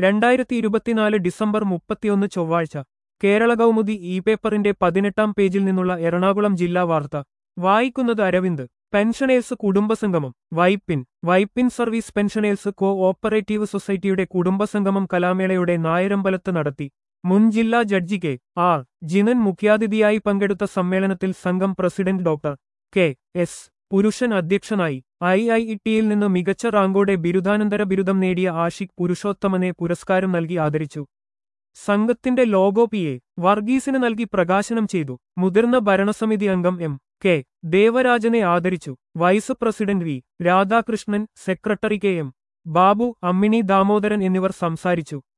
രണ്ടായിരത്തി ഇരുപത്തിനാല് ഡിസംബർ മുപ്പത്തിയൊന്ന് ചൊവ്വാഴ്ച കേരള കൗമുദി ഇ പേപ്പറിന്റെ പതിനെട്ടാം പേജിൽ നിന്നുള്ള എറണാകുളം ജില്ലാ വാർത്ത വായിക്കുന്നത് അരവിന്ദ് പെൻഷനേഴ്സ് കുടുംബസംഗമം Vypin Vypin service pensioners cooperative സൊസൈറ്റിയുടെ കുടുംബസംഗമം കലാമേളയുടെ നായരമ്പലത്ത് നടത്തി മുൻ ജില്ലാ ജഡ്ജി കെ ആർ ജിനൻ മുഖ്യാതിഥിയായി പങ്കെടുത്ത സമ്മേളനത്തിൽ സംഘം പ്രസിഡന്റ് ഡോക്ടർ കെ എസ് പുരുഷൻ അധ്യക്ഷനായി ഐ ഐ ടിയിൽ നിന്ന് മികച്ച റാങ്കോടെ ബിരുദാനന്തര ബിരുദം നേടിയ ആഷിഖ് പുരുഷോത്തമനെ പുരസ്കാരം നൽകി ആദരിച്ചു സംഘത്തിന്റെ ലോഗോ പി എ വർഗീസിന് നൽകി പ്രകാശനം ചെയ്തു മുതിർന്ന ഭരണസമിതി അംഗം എം കെ ദേവരാജനെ ആദരിച്ചു vice president V Radhakrishnan secretary K M Babu Ammini Damodaran എന്നിവർ സംസാരിച്ചു